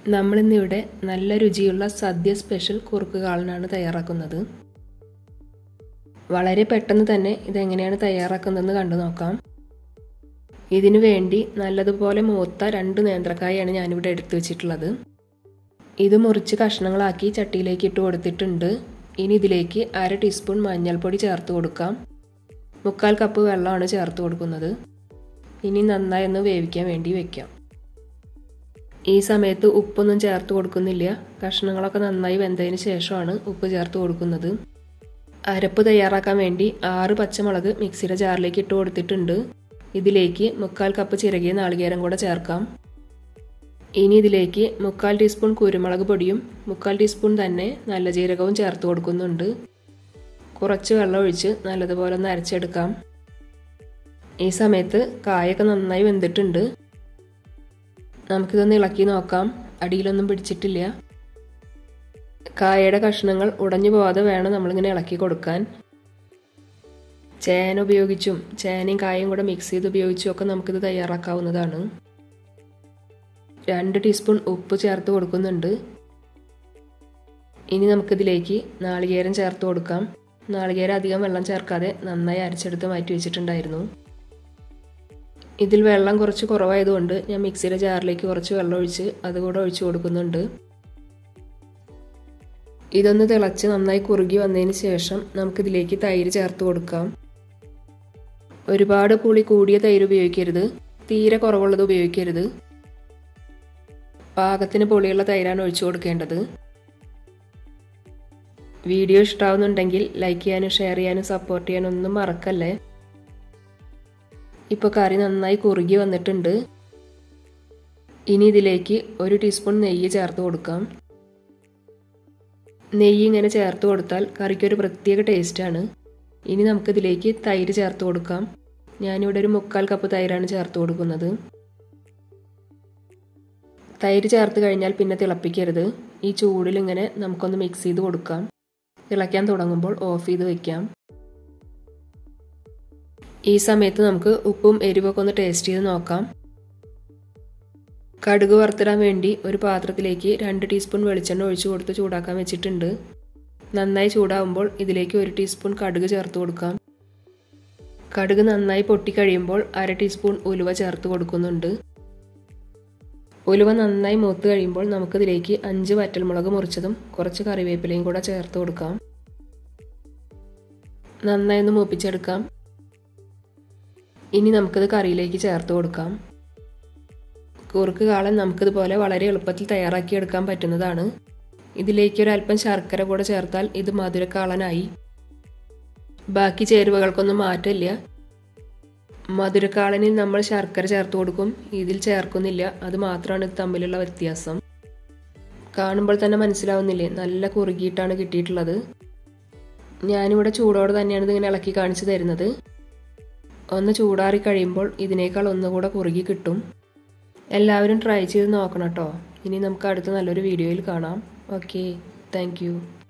നമ്മളിന്നിവിടെ നല്ല രുചിയുള്ള സദ്യ സ്പെഷ്യൽ കുറുക്ക് കാളനാണ് തയ്യാറാക്കുന്നത് വളരെ പെട്ടെന്ന് തന്നെ ഇതെങ്ങനെയാണ് തയ്യാറാക്കുന്നതെന്ന് കണ്ടു നോക്കാം ഇതിനു വേണ്ടി നല്ലതുപോലെ മൂത്ത രണ്ട് നേന്ത്രക്കായാണ് ഞാനിവിടെ എടുത്തു വെച്ചിട്ടുള്ളത് ഇത് മുറിച്ച് കഷ്ണങ്ങളാക്കി ചട്ടിയിലേക്ക് ഇട്ട് കൊടുത്തിട്ടുണ്ട് ഇനി ഇതിലേക്ക് അര ടീസ്പൂൺ മഞ്ഞൾപ്പൊടി ചേർത്ത് കൊടുക്കാം മുക്കാൽ കപ്പ് വെള്ളമാണ് ചേർത്ത് കൊടുക്കുന്നത് ഇനി നന്നായി ഒന്ന് വേവിക്കാൻ വേണ്ടി വെക്കാം ഈ സമയത്ത് ഉപ്പൊന്നും ചേർത്ത് കൊടുക്കുന്നില്ല കഷ്ണങ്ങളൊക്കെ നന്നായി വെന്തതിന് ശേഷമാണ് ഉപ്പ് ചേർത്ത് കൊടുക്കുന്നത് അരപ്പ് തയ്യാറാക്കാൻ വേണ്ടി ആറ് പച്ചമുളക് മിക്സിയുടെ ജാറിലേക്ക് ഇട്ട് കൊടുത്തിട്ടുണ്ട് ഇതിലേക്ക് മുക്കാൽ കപ്പ് ചിരകിയ നാളികേരം കൂടെ ചേർക്കാം ഇനി ഇതിലേക്ക് മുക്കാൽ ടീസ്പൂൺ കുരുമുളക് പൊടിയും മുക്കാൽ ടീസ്പൂൺ തന്നെ നല്ല ജീരകവും ചേർത്ത് കൊടുക്കുന്നുണ്ട് കുറച്ച് വെള്ളം ഒഴിച്ച് നല്ലതുപോലെ ഒന്ന് അരച്ചെടുക്കാം ഈ സമയത്ത് കായൊക്കെ നന്നായി വെന്തിട്ടുണ്ട് നമുക്കിതൊന്ന് ഇളക്കി നോക്കാം അടിയിലൊന്നും പിടിച്ചിട്ടില്ല കായയുടെ കഷ്ണങ്ങൾ ഉടഞ്ഞു പോവാതെ വേണം നമ്മളിങ്ങനെ ഇളക്കി കൊടുക്കാൻ ചേന ഉപയോഗിച്ചും ചേനയും കായും കൂടെ മിക്സ് ചെയ്ത് ഉപയോഗിച്ചും ഒക്കെ നമുക്കിത് തയ്യാറാക്കാവുന്നതാണ് രണ്ട് ടീസ്പൂൺ ഉപ്പ് ചേർത്ത് കൊടുക്കുന്നുണ്ട് ഇനി നമുക്കിതിലേക്ക് നാളികേരം ചേർത്ത് കൊടുക്കാം നാളികേരം അധികം വെള്ളം ചേർക്കാതെ നന്നായി അരച്ചെടുത്ത് മാറ്റി വെച്ചിട്ടുണ്ടായിരുന്നു ഇതിൽ വെള്ളം കുറച്ച് കുറവായതുകൊണ്ട് ഞാൻ മിക്സിയുടെ ജാറിലേക്ക് കുറച്ച് വെള്ളം ഒഴിച്ച് അതുകൂടെ ഒഴിച്ചു കൊടുക്കുന്നുണ്ട് ഇതൊന്ന് തിളച്ച് നന്നായി കുറുകി വന്നതിന് ശേഷം നമുക്കിതിലേക്ക് തൈര് ചേർത്ത് കൊടുക്കാം ഒരുപാട് പുളി കൂടിയ തൈര് ഉപയോഗിക്കരുത് തീരെ കുറവുള്ളത് ഉപയോഗിക്കരുത് പാകത്തിന് പുളിയുള്ള തൈരാണ് ഒഴിച്ചു കൊടുക്കേണ്ടത് വീഡിയോ ഇഷ്ടാവുന്നുണ്ടെങ്കിൽ ലൈക്ക് ചെയ്യാനും ഷെയർ ചെയ്യാനും സപ്പോർട്ട് ചെയ്യാനും ഒന്നും മറക്കല്ലേ ഇപ്പോൾ കറി നന്നായി കുറുകി വന്നിട്ടുണ്ട് ഇനി ഇതിലേക്ക് ഒരു ടീസ്പൂൺ നെയ്യ് ചേർത്ത് കൊടുക്കാം നെയ്യ് ഇങ്ങനെ ചേർത്ത് കൊടുത്താൽ കറിക്കൊരു പ്രത്യേക ടേസ്റ്റാണ് ഇനി നമുക്കിതിലേക്ക് തൈര് ചേർത്ത് കൊടുക്കാം ഞാനിവിടെ ഒരു മുക്കാൽ കപ്പ് തൈരാണ് ചേർത്ത് കൊടുക്കുന്നത് തൈര് ചേർത്ത് കഴിഞ്ഞാൽ പിന്നെ തിളപ്പിക്കരുത് ഈ ചൂടിൽ ഇങ്ങനെ നമുക്കൊന്ന് മിക്സ് ചെയ്ത് കൊടുക്കാം തിളയ്ക്കാൻ തുടങ്ങുമ്പോൾ ഓഫ് ചെയ്ത് വെക്കാം ഈ സമയത്ത് നമുക്ക് ഉപ്പും എരിവൊക്കെ ഒന്ന് ടേസ്റ്റ് ചെയ്ത് നോക്കാം കടുക് വറുത്തിടാൻ വേണ്ടി ഒരു പാത്രത്തിലേക്ക് രണ്ട് ടീസ്പൂൺ വെളിച്ചെണ്ണ ഒഴിച്ചു കൊടുത്ത് ചൂടാക്കാൻ വെച്ചിട്ടുണ്ട് നന്നായി ചൂടാവുമ്പോൾ ഇതിലേക്ക് ഒരു ടീസ്പൂൺ കടുക് ചേർത്ത് കൊടുക്കാം കടുക് നന്നായി പൊട്ടിക്കഴിയുമ്പോൾ അര ടീസ്പൂൺ ഉലുവ ചേർത്ത് കൊടുക്കുന്നുണ്ട് ഉലുവ നന്നായി മൂത്ത് കഴിയുമ്പോൾ നമുക്കിതിലേക്ക് അഞ്ച് വറ്റൽമുളക് മുറിച്ചതും കുറച്ച് കറിവേപ്പിലയും കൂടെ ചേർത്ത് കൊടുക്കാം നന്നായി ഒന്ന് മൂപ്പിച്ചെടുക്കാം ഇനി നമുക്കിത് കറിയിലേക്ക് ചേർത്ത് കൊടുക്കാം കുറുക്ക് കാളൻ നമുക്കിതുപോലെ വളരെ എളുപ്പത്തിൽ തയ്യാറാക്കിയെടുക്കാൻ പറ്റുന്നതാണ് ഇതിലേക്ക് ഒരു അല്പം ശർക്കര കൂടെ ചേർത്താൽ ഇത് മധുരക്കാളനായി ബാക്കി ചേരുവകൾക്കൊന്നും മാറ്റമില്ല മധുരക്കാളനിൽ നമ്മൾ ശർക്കര ചേർത്ത് കൊടുക്കും ഇതിൽ ചേർക്കുന്നില്ല അത് മാത്രമാണ് ഇത് തമ്മിലുള്ള വ്യത്യാസം കാണുമ്പോൾ തന്നെ മനസ്സിലാവുന്നില്ലേ നല്ല കുറുകിയിട്ടാണ് കിട്ടിയിട്ടുള്ളത് ഞാനിവിടെ ചൂടോടെ തന്നെയാണ് ഇതിങ്ങനെ ഇളക്കി കാണിച്ചു തരുന്നത് ഒന്ന് ചൂടാറി കഴിയുമ്പോൾ ഇതിനേക്കാൾ ഒന്നുകൂടെ കുറുകി കിട്ടും എല്ലാവരും ട്രൈ ചെയ്ത് നോക്കണം കേട്ടോ ഇനി നമുക്ക് അടുത്ത നല്ലൊരു വീഡിയോയിൽ കാണാം ഓക്കെ താങ്ക്